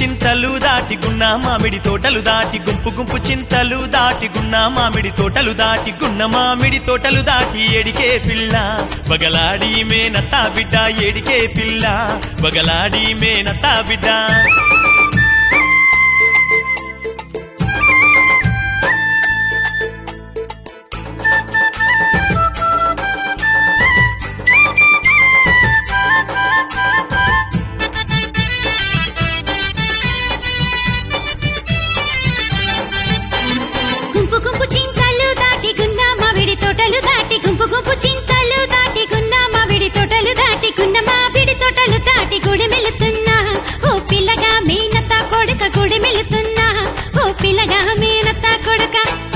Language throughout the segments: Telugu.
చింతలు దాటి గున్న మామిడి తోటలు దాటి గుంపు గుంపు చింతలు దాటి గున్న మామిడి తోటలు దాటి గున్న మామిడి తోటలు దాటి ఎడికే పిల్ల బగలాడి మేనత్తా బిడ్డ ఎడికే పిల్ల బగలాడి మేనత్తా బిడ్డ గుంపు గుంపు చింతలు దాటి గున్న మామిడి తోటలు దాటి గుంపు గుంపు చింతలు దాటి గున్న మామిడి తోటలు దాటి గున్న మామిడి తోటలు దాటి గుడి మెలుతున్నా ఓ పిల్లగా మేనత్త కొడుక గుడి మెలుతున్నా ఓ పిల్లగా మేనత్త కొడుక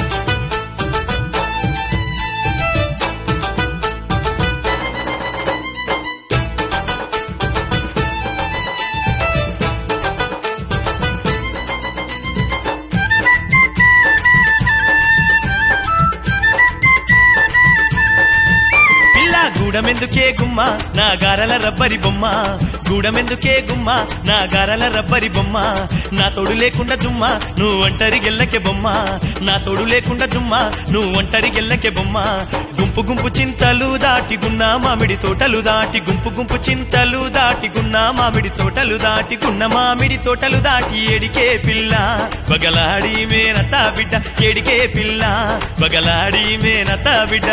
పిల్ల గూడమెందుకే గుమ్మ నా గారల రబ్బరి బొమ్మ గూడమెందుకే గుమ్మ నా గారల రబ్బరి బొమ్మ నా తోడు లేకుండా జుమ్మ నువ్వు ఒంటరి గెల్లకే బొమ్మ నా తోడు లేకుండా జుమ్మ నువ్వు ఒంటరి గెల్లకే బొమ్మ గుంపు గుంపు చింతలు దాటి గున్న మామిడి తోటలు దాటి గుంపు గుంపు చింతలు దాటి గున్న మామిడి తోటలు దాటి గున్న మామిడి తోటలు దాటి ఎడికే పిల్ల బగలాడి మేనతా బిడ్డ ఎడికే పిల్ల బగలాడి మేనతా బిడ్డ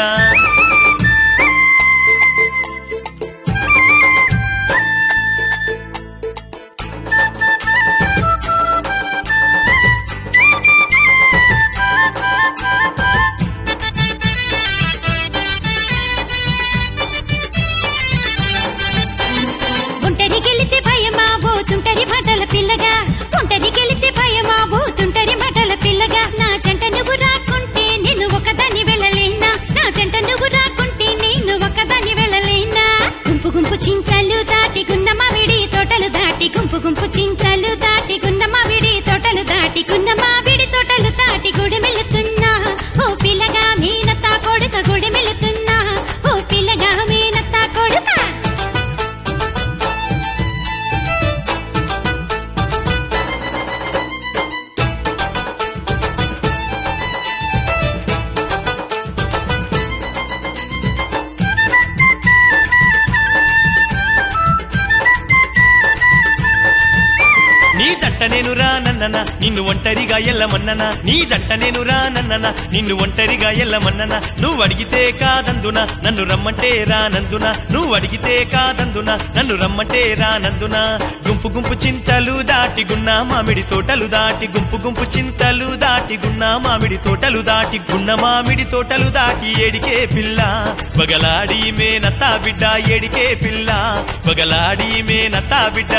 ఒంటరి గెలితే భయమా బోతుంటరి మాటల పిల్లగా ఒంటరి గెలితే భయమా బోతుంటరి మాటల పిల్లగా నా జంట నువ్వు రాకుంటే నేను ఒకదాన్ని వెళ్ళలేనా నా జంట నువ్వు రాకుంటే నేను ఒకదాన్ని వెళ్ళలేనా గుంపు గుంపు చింతలు దాటి గున్న మామిడి తోటలు దాటి గుంపు గుంపు చింతలు దాటి గున్న మామిడి తోటలు దాటి గున్న మామిడి తోటలు దాటి గుడి మెలుతున్నా ఓ పిల్లగా మీనత్త కొడుక గుడి మెలుతున్నా ఓ పిల్లగా మీనత్త కొడుక నీ జంట నేను రా నన్నన నిన్ను ఒంటరిగా ఎల్లమన్నన నీ జంట నేను రా నన్నన నిన్ను ఒంటరిగా ఎల్లమన్నన నువ్వు అడిగితే కాదందున నన్ను రమ్మంటే రానందున నువ్వు అడిగితే కాదందున నన్ను రమ్మంటే రానందున గుంపు గుంపు చింతలు దాటి గున్న మామిడి తోటలు దాటి గుంపు గుంపు చింతలు దాటి గున్న మామిడి తోటలు దాటి గున్న మామిడి తోటలు దాటి ఏడికే పిల్ల బగలాడి మేనత్తా బిడ్డ ఏడికే పిల్ల బగలాడి మేనత్తా బిడ్డ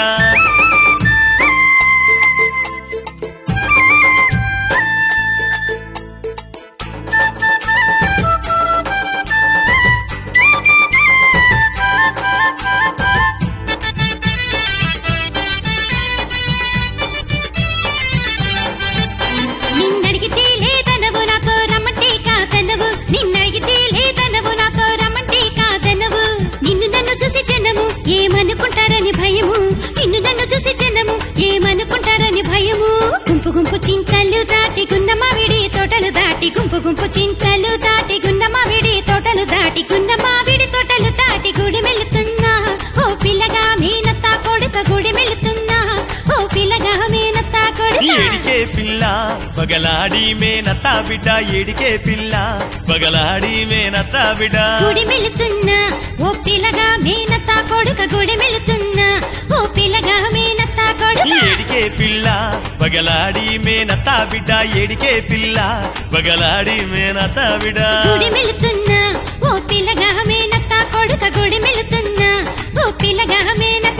నిన్నడిగితే లేదనవు నాతో రమ్మంటే కాదనవు నిన్నడిగితే లేదనవు నాతో రమ్మంటే కాదనవు నిన్ను నన్ను చూసి జనము ఏమనుకుంటారని భయము నిన్ను నన్ను చూసి జనము ఏమనుకుంటారని భయము గుంపు గుంపు చింతలు దాటి గున్న మామిడి తోటలు దాటి గుంపు గుంపు చింతలు దాటి గున్న మామిడి తోటలు దాటి గున్న మామిడి తోటలు దాటి గుడి మెలుతున్నా ఓ పిల్లగా మీనత్త కొడుక గుడి మెలుతున్నా ఓ పిల్లగా మీనత్త కొడుక ఏడికే పిల్ల బగలాడి మేనత్తా బిడ్డ ఏడికే పిల్ల బగలాడి మేనత్తా బిడ్డ గుడి మెలుతున్నా ఓ పిల్లగా మేనత్త కొడుక గుడి మెలుతున్నా ఓ పిల్లగా మేనత్త కొడుక ఏడికే పిల్ల బగలాడి మేనత్తా బిడ్డ ఏడికే పిల్ల బగలాడి మేనత్తా బిడ్డ గుడి మెలుతున్నా ఓ పిల్లగా మేనత్త కొడుక గుడి మెలుతున్నా ఓ పిల్లగా మేనత్త